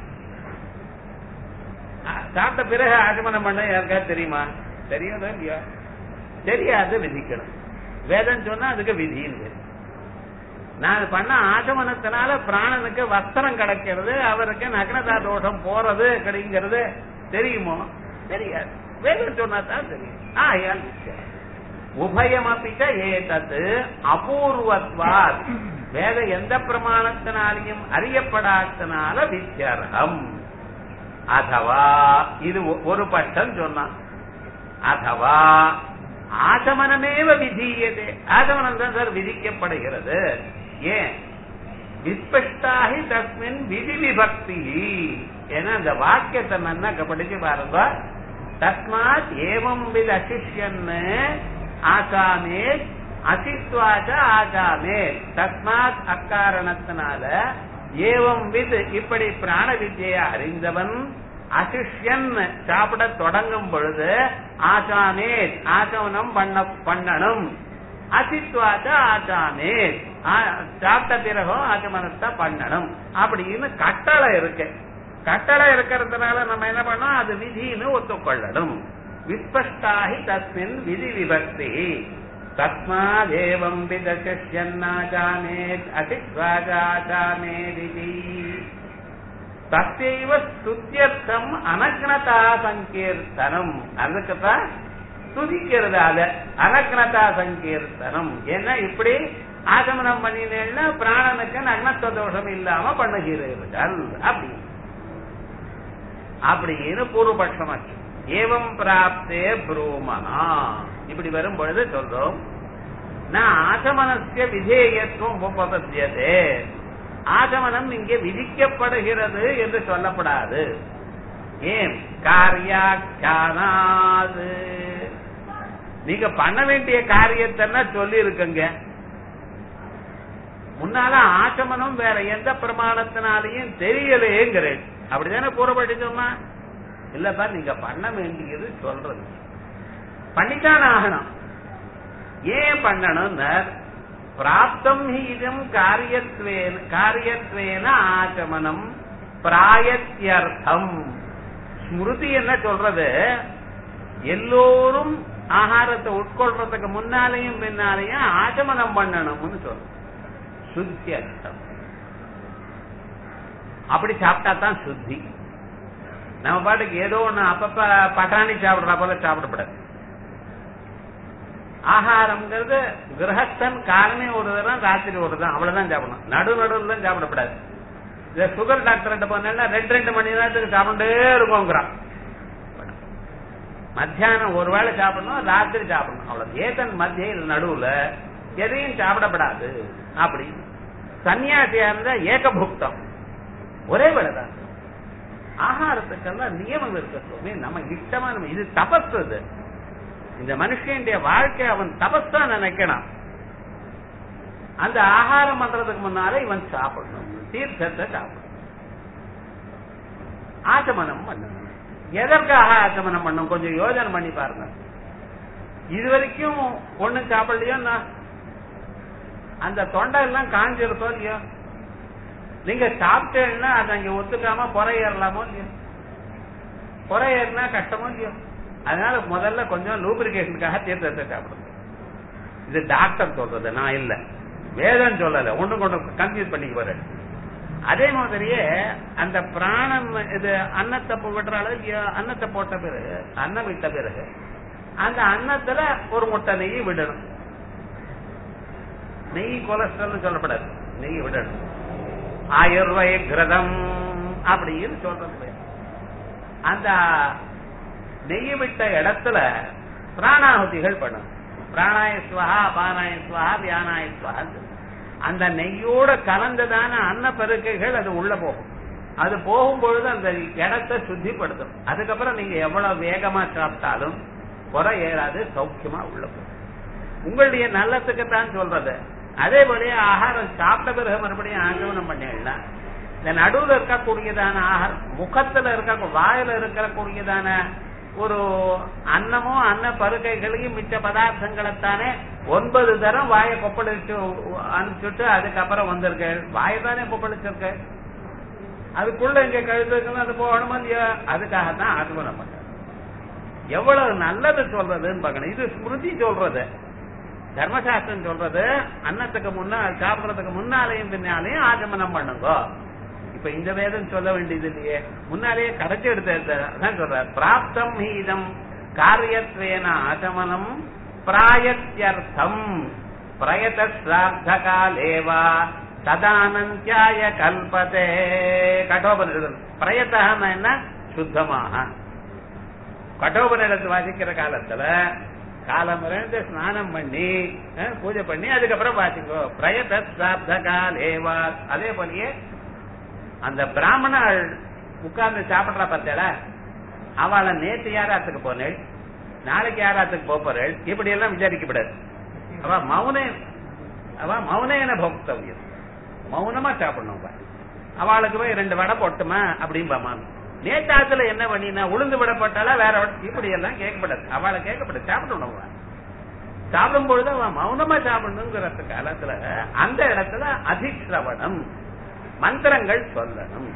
சாப்பிட்ட பிறகு ஆகமனம் பண்ண யாருக்கா தெரியுமா தெரியாதோ இல்லையா தெரியாது விதிக்கணும் வேதம் சொன்னா அதுக்கு விதின்னு நான் பண்ண ஆகமனத்தினால பிராணனுக்கு வஸ்திரம் கிடைக்கிறது அவருக்கு நக்னதா தோஷம் போறது கிடைங்கிறது தெரியுமோ தெரியாது வேதம் சொன்னா தான் தெரியும் ஆயால் உபயமபிச்ச ஏதத்து அபூர்வத்வாத் வேத எந்த பிரமாணத்தினாலையும் அறியப்படாதனால வித்தியர்ஹம் அதவா இது ஒரு பட்சம் சொன்னான் அதவா ஆசமனமேவ விதீயதே ஆசமனம் தான் சார் விதிக்கப்படுகிறது ஏன் விஸ்பஷ்டாகி தஸ்மின் விதி விபக்தி ஏன்னா அந்த வாக்கியத்தை நன்னா படிச்சு பாருங்க தஸ்மாத் ஏவம் வித அசிஷ்யன்னு ஆசாமே அசித்வாச்ச ஆகாமே தஸ்மாத் அக்காரணத்தினால ஏவம் வித் இப்படி பிராண வித்யை அறிந்தவன் அசிஷ்யன் சாப்பிட தொடங்கும் பொழுது ஆசாமே ஆசவனம் பண்ண பண்ணணும் அசித்வாச்ச ஆசாமே சாப்பிட்ட பிறகும் ஆச்சமனத்தை பண்ணணும் அப்படின்னு கட்டளை இருக்கு கட்டளை இருக்கிறதுனால நம்ம என்ன பண்ணோம் அது விதின்னு ஒத்துக்கொள்ளணும் விஸ்பஷ்டாகி தஸ்மின் விதி விபக்தி தஸ்மாதேவம் விதசிஷ்யன்னாச்சாமேத் அசித்வாச்சாச்சாமேதிதி தத்தைவ ஸ்துத்தியர்த்தம் அனக்னதா சங்கீர்த்தனம் அதுக்குதான் துதிக்கிறது அத அனக்னதா சங்கீர்த்தனம் ஏன்னா இப்படி ஆகமனம் பண்ணினேன்னா பிராணனுக்கு நக்னத்துவ தோஷம் இல்லாம பண்ணுகிறீர்கள் அப்படி அப்படின்னு பூர்வபட்சமாச்சு ஏவம் பிராப்தே புரூமனா இப்படி வரும் பொழுது சொல்றோம் நான் ஆசமனசிய விதேயத்துவம் உபபத்தியதே ஆசமனம் இங்கே விதிக்கப்படுகிறது என்று சொல்லப்படாது ஏன் காரியாக்கியானாது நீங்க பண்ண வேண்டிய காரியத்தை சொல்லி இருக்குங்க முன்னால ஆச்சமனம் வேற எந்த பிரமாணத்தினாலையும் தெரியலையேங்கிறேன் அப்படிதானே கூறப்பட்டுச்சோமா இல்லப்பா நீங்க பண்ண வேண்டியது சொல்றது பண்ணித்தான் ஆகணும் ஏன் பண்ணணும்னா பிராப்தம் ஹீதம் காரியத்வேன காரியத்வேன ஆச்சமனம் பிராயத்தியர்த்தம் ஸ்மிருதி என்ன சொல்றது எல்லோரும் ஆகாரத்தை உட்கொள்றதுக்கு முன்னாலேயும் பின்னாலேயும் ஆச்சமனம் பண்ணணும்னு சொல்றது சுத்தி அர்த்தம் அப்படி சாப்பிட்டா தான் சுத்தி நம்ம பாட்டுக்கு ஏதோ ஒண்ணு அப்பப்ப பட்டாணி சாப்பிடுற போல சாப்பிடப்படாது ஆகாரம்ங்கிறது கிரகஸ்தன் காலமே ஒரு தரம் ராத்திரி ஒரு தான் அவ்வளவுதான் சாப்பிடணும் நடு நடுவில் தான் சாப்பிடப்படாது இந்த சுகர் டாக்டர்கிட்ட போனா ரெண்டு ரெண்டு மணி நேரத்துக்கு சாப்பிட்டே இருக்கோங்கிறான் மத்தியானம் ஒரு வேளை சாப்பிடணும் ராத்திரி சாப்பிடணும் அவ்வளவு ஏதன் மத்திய நடுவுல எதையும் சாப்பிடப்படாது அப்படி சன்னியாசியா இருந்தா ஏகபுக்தம் ஒரே வேலை தான் ஆகாரத்துக்கெல்லாம் நியமம் இருக்க சுவாமி நம்ம இஷ்டமா நம்ம இது தபஸ் இது இந்த மனுஷனுடைய வாழ்க்கை அவன் தபஸா நினைக்கணும் அந்த ஆகாரம் பண்றதுக்கு முன்னாலே இவன் சாப்பிடணும் தீர்த்தத்தை சாப்பிடணும் ஆச்சமனம் பண்ணணும் எதற்காக ஆச்சமனம் பண்ணும் கொஞ்சம் யோஜனை பண்ணி பாருங்க இது வரைக்கும் ஒண்ணும் சாப்பிடலையோ நான் அந்த தொண்டை எல்லாம் காஞ்சிருக்கோ இல்லையோ நீங்க சாப்பிட்டேன்னா அதை அங்க ஒத்துக்காம புறை ஏறலாமோ இல்லையோ புறை ஏறினா கஷ்டமோ இல்லையோ அதனால முதல்ல கொஞ்சம் லூப்ரிகேஷனுக்காக தீர்த்தத்தை சாப்பிடுங்க இது டாக்டர் சொல்றது நான் இல்ல வேதம் சொல்லல ஒண்ணு கொண்டு கன்ஃபியூஸ் பண்ணிக்க போறேன் அதே மாதிரியே அந்த பிராணம் இது அன்னத்தை விடுற அளவு அன்னத்தை போட்ட பிறகு அன்னம் விட்ட பிறகு அந்த அன்னத்துல ஒரு முட்டை நெய் விடணும் நெய் கொலஸ்ட்ரால் சொல்லப்படாது நெய் விடணும் ஆயுர்வய கிரதம் அப்படின்னு சொல்றது அந்த நெய் விட்ட இடத்துல பிராணாಹುತಿகள் பண்ணணும் பிராணாய ஸ்வஹா அபானாய ஸ்வஹா வியானாய ஸ்வஹா அந்த நெய்யோட கலந்ததான அன்ன பெருக்கைகள் அது உள்ள போகும் அது போகும்பொழுது அந்த இடத்தை சுத்திப்படுத்தும் அதுக்கப்புறம் நீங்க எவ்வளவு வேகமா சாப்பிட்டாலும் குறை ஏறாது சௌக்கியமா உள்ள போகும் உங்களுடைய நல்லத்துக்கு தான் சொல்றது அதே போல ஆகாரம் சாப்பிட்ட பிறகு மறுபடியும் ஆகமனம் பண்ணிடலாம் இந்த நடுவுல இருக்கக்கூடியதான ஆகாரம் முகத்துல இருக்க வாயில இருக்கக்கூடியதான ஒரு அன்னமோ அன்ன பருக்கைகளையும் மிச்ச பதார்த்தங்களைத்தானே ஒன்பது தரம் வாயை கொப்பளிச்சு அனுப்பிச்சுட்டு அதுக்கப்புறம் வந்திருக்க வாயை தானே கொப்பளிச்சிருக்க அதுக்குள்ள இங்க கழுத்துக்கு அது போகணுமா இல்லையா அதுக்காக தான் ஆகமனம் பண்ண எவ்வளவு நல்லது சொல்றதுன்னு பாக்கணும் இது ஸ்மிருதி சொல்றது தர்மசாஸ்திரம் சொல்றது அன்னத்துக்கு முன்னால் சாப்பிடறதுக்கு முன்னாலேயும் பின்னாலேயும் ஆகமனம் பண்ணுங்க இப்ப இந்த வேதம் சொல்ல வேண்டியது இல்லையே முன்னாலேயே கடைச்சி எடுத்த சொல்ற பிராப்தம் ஹீதம் காரியத்வேன ஆகமனம் பிராயத்தியர்த்தம் பிரயத ஸ்ராத்த காலேவா ததானந்தியாய கல்பதே கட்டோபனிஷம் பிரயத்தகன்னா என்ன சுத்தமாக கட்டோபனிடத்து வாசிக்கிற காலத்துல காலம் இருந்து ஸ்நானம் பண்ணி பூஜை பண்ணி அதுக்கப்புறம் வாசிக்கோ பிரயத ஸ்ராத்த காலேவா அதே போலயே அந்த பிராமணர் உட்கார்ந்து சாப்பிடுறா பார்த்தேடா அவளை நேற்று யாராத்துக்கு போனேள் நாளைக்கு யாராத்துக்கு போறேள் இப்படி எல்லாம் விசாரிக்கப்படாது அவ மௌன அவ மௌனேன போக்தவியம் மௌனமா சாப்பிடணும் அவளுக்கு போய் ரெண்டு வடை போட்டுமா அப்படிம்பாமா நேத்தாத்துல என்ன பண்ணினா உளுந்து விட போட்டாலா வேற இப்படி எல்லாம் கேட்கப்படாது அவளை கேட்கப்படாது சாப்பிடணும் சாப்பிடும் பொழுது அவன் மௌனமா சாப்பிடணுங்கிற காலத்துல அந்த இடத்துல அதிசிரவணம் மந்திரங்கள் சொல்லணும்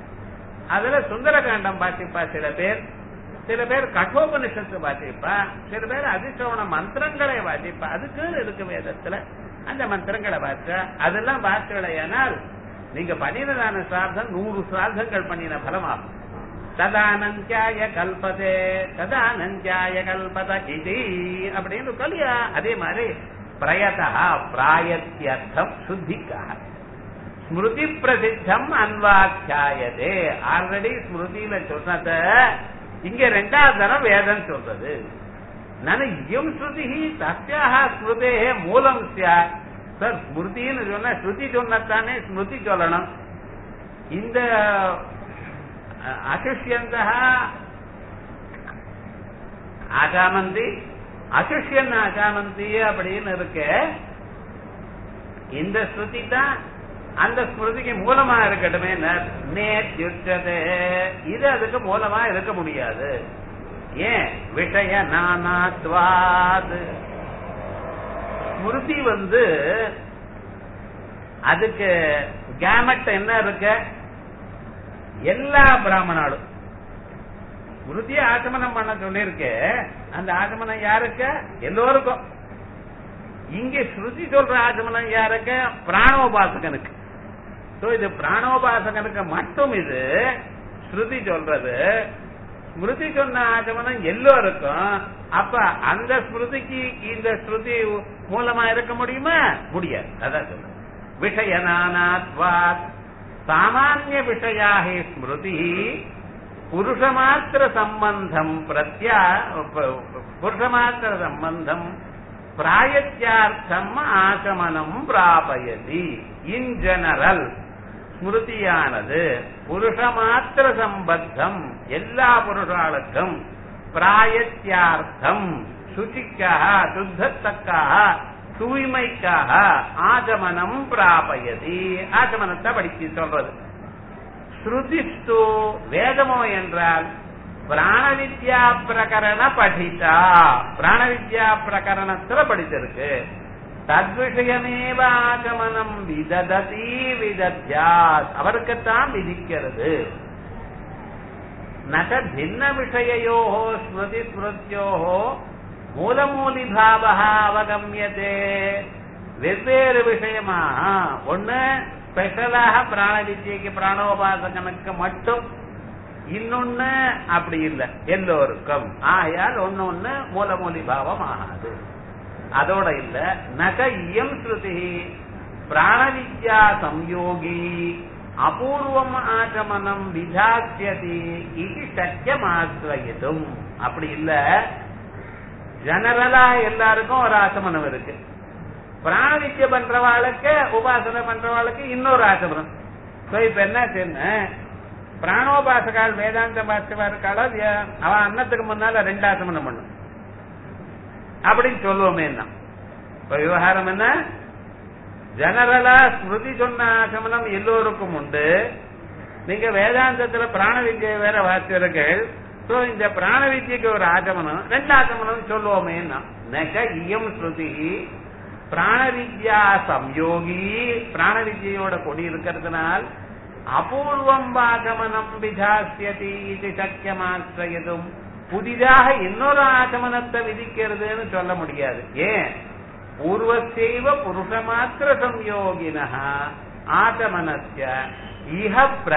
அதுல சுந்தரகாண்டம் வாசிப்பா சில பேர் சில பேர் கட்டோபனிஷத்து வாசிப்பா சில பேர் அதிசிரவண மந்திரங்களை வாசிப்பா அதுக்கு இருக்கு வேதத்துல அந்த மந்திரங்களை வாசிச்சா அதெல்லாம் வாசிக்கலையானால் நீங்க பண்ணினதான சார்த்தம் நூறு சார்த்தங்கள் பண்ணின பலமாகும் ததானந்தியாய கல்பதே ததானந்தியாய கல்பத இது அப்படின்னு சொல்லியா அதே மாதிரி பிரயதா பிராயத்தியர்த்தம் சுத்திக்காக ஸ்மிருதி பிரசித்தம் அன்வாக்கியாயதே ஆல்ரெடி ஸ்மிருதியில சொன்னத இங்க ரெண்டாவது தரம் வேதம் சொல்றது நன இயம் ஸ்ருதி தஸ்யாக ஸ்மிருதே மூலம் சார் சார் ஸ்மிருதின்னு சொன்னா ஸ்ருதி சொன்னத்தானே ஸ்மிருதி சொல்லணும் இந்த அசிஷ்யந்தா ஆகாமந்தி அசிஷ்யன் ஆகாமந்தி அப்படின்னு இருக்கு இந்த ஸ்ருதி தான் அந்த ஸ்மிருதிக்கு மூலமா இருக்கட்டுமே நேத்யுச்சதே இது அதுக்கு மூலமா இருக்க முடியாது ஏன் விஷய நானாத்வாது ஸ்மிருதி வந்து அதுக்கு கேமட் என்ன இருக்கு எல்லா பிராமணாலும் ஸ்மிருதியை ஆச்சமனம் பண்ண சொல்லிருக்கு அந்த ஆச்சமனம் யாருக்கு எல்லோருக்கும் இங்க ஸ்ருதி சொல்ற ஆச்சமனம் யாருக்கு பிராணோபாசகனுக்கு சோ இது பிராணோபாசகனுக்கு மட்டும் இது ஸ்ருதி சொல்றது ஸ்மிருதி சொன்ன ஆச்சமனம் எல்லோருக்கும் அப்ப அந்த ஸ்மிருதிக்கு இந்த ஸ்ருதி மூலமா இருக்க முடியுமா முடியாது அதான் சொல்ற விஷயநானாத்வாத் சாமானிய விஷயாகி ஸ்மிருதி புருஷமாத்திர சம்பந்தம் பிரத்யா புருஷமாத்திர சம்பந்தம் பிராயத்தியார்த்தம் ஆசமனம் பிராபயதி இன் ஜெனரல் ஸ்மிருதியானது புருஷமாத்திர சம்பத்தம் எல்லா புருஷாளுக்கும் பிராயத்தியார்த்தம் சுச்சிக்காக சுத்தத்தக்காக தூய்மைக்காக ஆகமனம் பிராபயதி ஆகமனத்தை படிச்சு சொல்றது ஸ்ருதிஸ்து வேதமோ என்றால் பிராணவித்யா பிரகரண படித்தா பிராணவித்யா பிரகரணத்துல படிச்சிருக்கு தத்விஷயமேவ ஆகமனம் விதததி விதத்யாத் அவருக்குத்தான் விதிக்கிறது நக பின்ன விஷயோ ஸ்மிருதி ஸ்மிருத்தியோ மூலமூலி பாவா அவகமியதே வெவ்வேறு விஷயமாக ஒண்ணு ஸ்பெஷலாக பிராண வித்யக்கு பிராணோபாசகனுக்கு மட்டும் இன்னொன்னு அப்படி இல்லை எல்லோருக்கும் ஆகையால் ஒன்னு ஒண்ணு மூலமூலி பாவம் ஆகாது அதோட இல்ல நக இயம் ஸ்ருதி பிராணவித்யா சம்யோகி அபூர்வம் ஆச்சமனம் விதாசியதி இது சக்கியமாசிரயிதும் அப்படி இல்ல ஜெனரலா எல்லாருக்கும் ஒரு ஆச்சமனம் இருக்கு பிராணவித்ய பண்றவாளுக்கு உபாசனை பண்றவாளுக்கு இன்னொரு ஆச்சமனம் இப்ப என்ன செய்ய பிராணோபாசகால் வேதாந்த பாஸ்கவா இருக்காளோ அவன் அன்னத்துக்கு முன்னால ரெண்டு ஆசமனம் பண்ணும் அப்படின்னு சொல்லுவோமே என்ன இப்ப விவகாரம் என்ன ஜெனரலா ஸ்மிருதி சொன்ன ஆசமனம் எல்லோருக்கும் உண்டு நீங்க வேதாந்தத்துல பிராண வித்யை வேற வாசியர்கள் சோ இந்த பிராண வித்யக்கு ஒரு ஆச்சமனம் ரெண்டு ஆச்சமனம் சொல்லுவோமே நக இயம் ஸ்ருதி பிராண வித்யா சம்யோகி பிராண வித்யோட கொடி இருக்கிறதுனால் அபூர்வம் வாகமனம் விதாசியதி இது சக்கியமாசிரயதும் புதிதாக இன்னொரு ஆகமனத்தை விதிக்கிறதுன்னு சொல்ல முடியாது ஏன் பூர்வசைவ புருஷமாத்திர சம்யோகின ஆகமனஸ்ய இஹ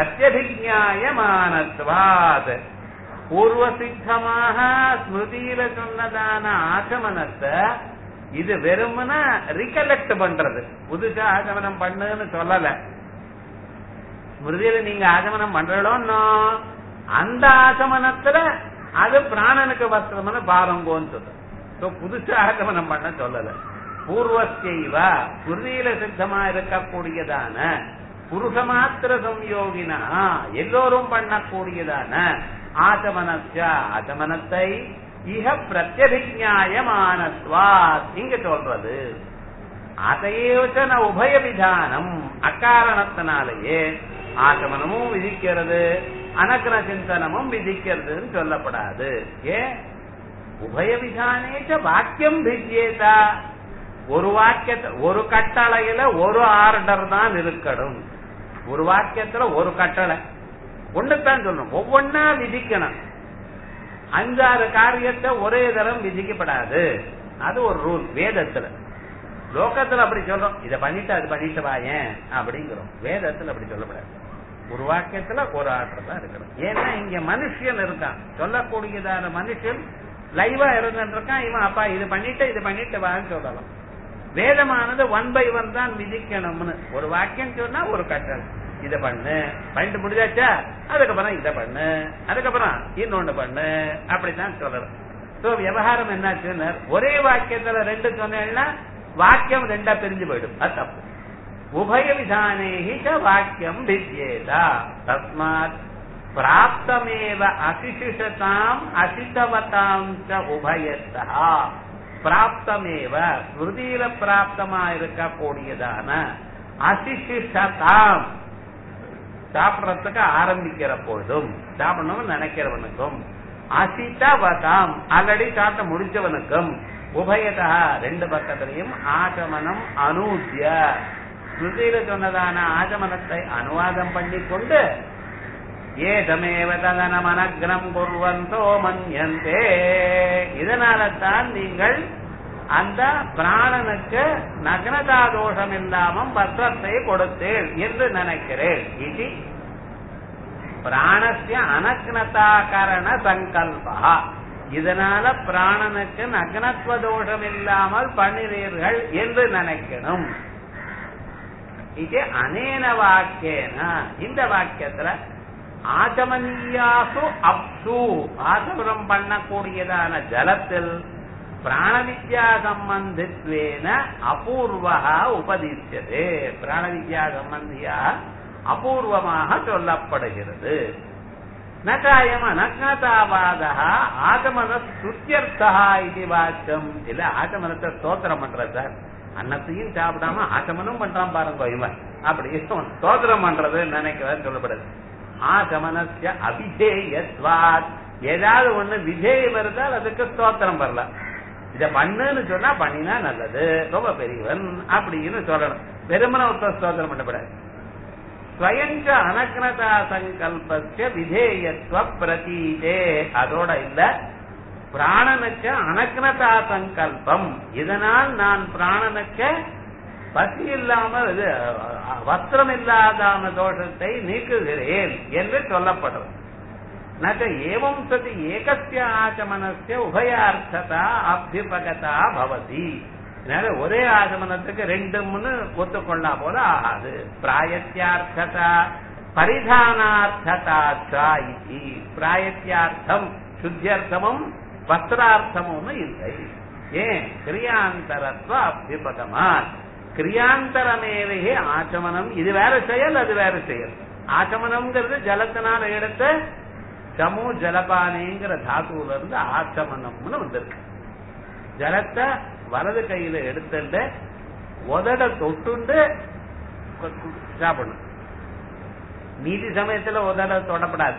பிரத்யபிஜாயமானத்வாத் பூர்வ சித்தமாக ஸ்மிருதியில சொன்னதான ஆகமனத்தை இது வெறுமன ரிகலெக்ட் பண்றது புதுசா ஆகமனம் பண்ணுன்னு சொல்லல ஸ்மிருதியில நீங்க ஆகமனம் பண்றோம்னோ அந்த ஆகமனத்துல அது பிராணனுக்கு வஸ்திரம்னு பாருங்கோன்னு சொல்ற புதுசா ஆகமனம் பண்ண சொல்லல பூர்வஸ்யைவ ஸ்மிருதியில சித்தமா இருக்கக்கூடியதான புருஷமாத்திர சம்யோகினா எல்லோரும் பண்ணக்கூடியதான ஆச்சமனச்ச ஆச்சமனத்தை இக பிரத்யபிஜாயமானத்வாத் இங்க சொல்றது அதையோச்சன உபய விதானம் அக்காரணத்தினாலேயே ஆகமனமும் விதிக்கிறது அனக்கன சிந்தனமும் விதிக்கிறதுன்னு சொல்லப்படாது ஏன் உபய விதானேச்ச வாக்கியம் பிஜ்யேதா ஒரு வாக்கியத்தை ஒரு கட்டளையில ஒரு ஆர்டர் தான் இருக்கணும் ஒரு வாக்கியத்துல ஒரு கட்டளை ஒண்ணுத்தான் சொல்லணும் ஒவ்வொன்னா விதிக்கணும் அஞ்சாறு காரியத்தை ஒரே தரம் விதிக்கப்படாது அது ஒரு ரூல் வேதத்துல லோகத்துல அப்படி சொல்றோம் இத பண்ணிட்டு அது பண்ணிட்டு வாயேன் அப்படிங்கிறோம் வேதத்துல அப்படி சொல்லப்படாது ஒரு வாக்கியத்துல ஒரு ஆர்டர் தான் இருக்கணும் ஏன்னா இங்க மனுஷன் இருக்கான் சொல்லக்கூடியதான மனுஷன் லைவா இருந்துட்டு இருக்கான் இவன் அப்பா இது பண்ணிட்டு இது பண்ணிட்டு வான்னு சொல்லலாம் வேதமானது ஒன் பை ஒன் தான் விதிக்கணும்னு ஒரு வாக்கியம் சொன்னா ஒரு கட்டளை இத பண்ணு பண்ணிட்டு முடிஞ்சாச்சா அதுக்கப்புறம் இத பண்ணு அதுக்கப்புறம் இன்னொன்னு பண்ணு அப்படித்தான் சொல்லணும் சோ விவகாரம் என்னாச்சுன்னு ஒரே வாக்கியத்துல ரெண்டு சொன்னேன்னா வாக்கியம் ரெண்டா பிரிஞ்சு போயிடும் அது தப்பு உபய விதானேஹி ச வாக்கியம் வித்யேதா தஸ்மாத் பிராப்தமேவ அசிசிஷதாம் அசித்தவதாம் ச உபயத்தா பிராப்தமேவ ஸ்ருதியில பிராப்தமா இருக்கக்கூடியதான அசிசிஷதாம் சாப்பிடறதுக்கு ஆரம்பிக்கிற பொழுதும் சாப்பிடணும்னு நினைக்கிறவனுக்கும் அசிதவதாம் ஆல்ரெடி சாப்பிட்ட முடிச்சவனுக்கும் உபயதா ரெண்டு பக்கத்திலையும் ஆகமனம் அனூத்திய ஸ்ருதியில சொன்னதான ஆகமனத்தை அனுவாதம் பண்ணிக்கொண்டு ஏதமேவ ததனம் அனக்னம் குர்வந்தோ மன்யந்தே இதனால தான் நீங்கள் அந்த பிராணனுக்கு நக்னதா தோஷம் இல்லாம வஸ்திரத்தை கொடுத்தேன் என்று நினைக்கிறேன் இது பிராணஸ்ய அனக்னதாகரண சங்கல்பா இதனால பிராணனுக்கு நக்னத்துவ தோஷம் இல்லாமல் பண்ணினீர்கள் என்று நினைக்கணும் இது அனேன வாக்கியன இந்த வாக்கியத்துல ஆச்சமனியாசு அப்சு ஆச்சமனம் பண்ணக்கூடியதான ஜலத்தில் பிராணவித்யா சம்பந்தித்வேன அபூர்வா உபதிச்சது பிராணவித்யா சம்பந்தியா அபூர்வமாக சொல்லப்படுகிறது நகாயம் அனக்னதாவாத ஆகமன சுத்தியர்த்தா இது வாச்சம் இல்ல ஆகமனத்தை ஸ்தோத்திரம் பண்ற சார் அன்னத்தையும் சாப்பிடாம ஆகமனம் பண்றான் பாருங்க இவன் அப்படி ஸ்தோத்திரம் பண்றது நினைக்கிறதுன்னு சொல்லப்படுது ஆகமனஸ்ய அபிதேயத்வாத் ஏதாவது ஒண்ணு விதேயம் இருந்தால் அதுக்கு ஸ்தோத்திரம் வரலாம் இத பண்ணுன்னு சொன்னா பண்ணினா நல்லது ரொம்ப பெரியவன் அப்படின்னு சொல்லணும் பெருமன ஒருத்தர் ஸ்தோத்திரம் பண்ணப்படாது ஸ்வயஞ்ச அனக்னதா சங்கல்பஸ்ய விதேயத்துவ பிரதீதே அதோட இல்ல பிராணனுக்கு அனக்னதா சங்கல்பம் இதனால் நான் பிராணனுக்கு பசி இல்லாமல் இது வஸ்திரம் இல்லாதான தோஷத்தை நீக்குகிறேன் என்று சொல்லப்படுறது நக ஏவம் சதி ஏகஸ்ய ஆச்சமனஸ்ய உபயார்த்ததா அபியுபகதா பவதி அதனால ஒரே ஆகமனத்துக்கு ரெண்டும்னு ஒத்துக்கொள்ளா போல ஆகாது பிராயத்தியார்த்ததா பரிதானார்த்ததா இது பிராயத்தியார்த்தம் சுத்தியர்த்தமும் வஸ்திரார்த்தமும் இல்லை ஏன் கிரியாந்தரத்துவ அபியுபகமான் கிரியாந்தரமேவையே ஆச்சமனம் இது வேற செயல் அது வேற செயல் ஆச்சமனம்ங்கிறது ஜலத்தினால எடுத்து சமு ஜலபானிங்கிற தாத்துவுல இருந்து ஆச்சமனம்னு வந்திருக்கு ஜலத்தை வலது கையில எடுத்துட்டு உதட தொட்டுண்டு சாப்பிடணும் மீதி சமயத்துல உதட தொடப்படாது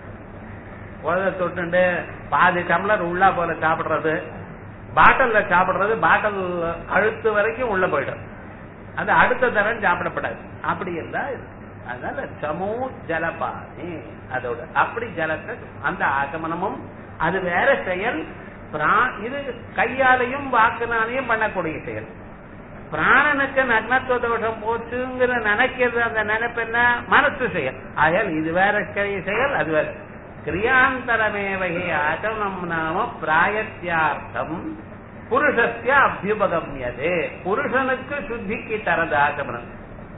உதட தொட்டுண்டு பாதி டம்ளர் உள்ள போல சாப்பிடுறது பாட்டில்ல சாப்பிடுறது பாட்டில் கழுத்து வரைக்கும் உள்ள போயிடும் அது அடுத்த தரம் சாப்பிடப்படாது அப்படி இருந்தா அதனால சமோ ஜலபானி அதோட அப்படி ஜலத்தை அந்த ஆகமனமும் அது வேற செயல் இது கையாலையும் வாக்குனாலையும் பண்ணக்கூடிய செயல் பிராணனுக்கு நக்னத்துவ தோஷம் போச்சுங்கிற நினைக்கிறது அந்த நினைப்பு என்ன மனசு செயல் ஆகையால் இது வேற செயல் அது வேற கிரியாந்தரமேவகை ஆச்சமனம் நாம பிராயத்தியார்த்தம் புருஷஸ்ய அபியுபகமியதே புருஷனுக்கு சுத்திக்கு தரது ஆச்சமனம்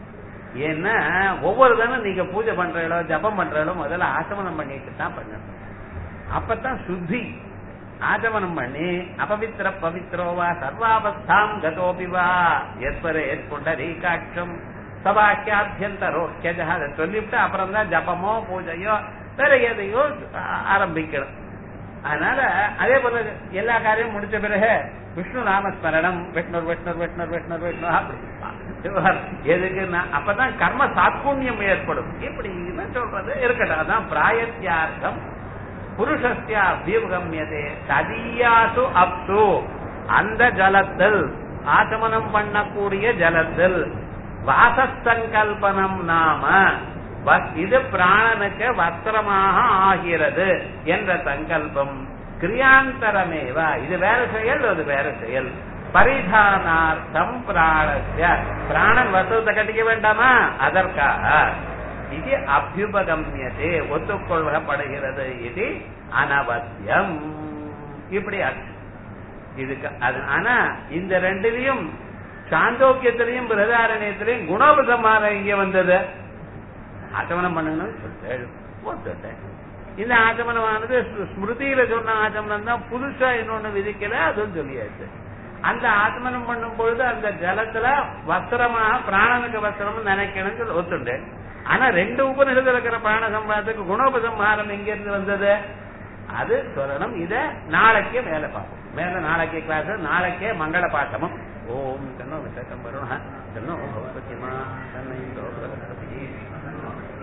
ஏன்னா ஒவ்வொரு தானே நீங்க பூஜை பண்றீங்களோ ஜபம் பண்றீங்களோ முதல்ல ஆச்சமனம் பண்ணிட்டு தான் பண்ணணும் அப்பதான் சுத்தி ஆச்சமனம் பண்ணி அபவித்திர பவித்ரோவா சர்வாவஸ்தாம் கதோபிவா எற்பரே புண்டரீகாட்சம் சபாக்கியாபியந்தரோக்கியஜா அதை சொல்லிவிட்டு அப்புறம் தான் ஜபமோ பூஜையோ வேற எதையோ ஆரம்பிக்கணும் அதனால அதே போல எல்லா காரியமும் முடிச்ச பிறகு விஷ்ணு நாமஸ்மரணம் விஷ்ணு விஷ்ணு விஷ்ணு விஷ்ணு விஷ்ணு அப்படி எதுக்கு அப்பதான் கர்ம சாத்குண்யம் ஏற்படும் இப்படி சொல்றது இருக்கட்டும் அதான் பிராயத்தியார்த்தம் புருஷஸ்ய அபியுகமியதே ததியாசு அப்சு அந்த ஜலத்தில் ஆச்சமனம் பண்ணக்கூடிய ஜலத்தில் வாசசங்கல்பனம் நாம இது பிராணனுக்கு வஸ்திரமாக ஆகிறது என்ற சங்கல்பம் கிரியாந்தரமேவ இது வேற செயல் அது வேற செயல் பரிதானார்த்தம் பிராணஸ்ய பிராணன் வஸ்திரத்தை கட்டிக்க வேண்டாமா அதற்காக இது அபியுபகமியதே ஒத்துக்கொள்ளப்படுகிறது இது அனவசியம் இப்படி இதுக்கு அது ஆனா இந்த ரெண்டுலயும் சாந்தோக்கியத்திலையும் பிரதாரணியத்திலையும் குணோபதமாக இங்க வந்தது ஆச்சமனம் பண்ணணும்னு சொல்லிட்டேன் இந்த ஆச்சமனமானது ஸ்மு- ஸ்மிருதியில சொன்ன ஆச்சமனம் தான் புதுசா இன்னொன்னு விதிக்கல அதுவும் சொல்லியாச்சு அந்த ஆத்மனம் பண்ணும் பொழுது அந்த ஜலத்துல வஸ்திரமாக பிராணனுக்கு வஸ்திரம் நினைக்கணும்னு சொல்லி ஒத்துண்டு ஆனா ரெண்டு உபநிஷத்துல இருக்கிற பிராண சம்பாதத்துக்கு குணோபசம்ஹாரம் எங்க இருந்து வந்தது அது சொல்லணும் இத நாளைக்கே மேல பார்ப்போம் மேல நாளைக்கே கிளாஸ் நாளைக்கே மங்கள பாட்டமும் ஓம் கண்ணோ விசேஷம் வருண கண்ணோ பௌத்தியமா தன்னை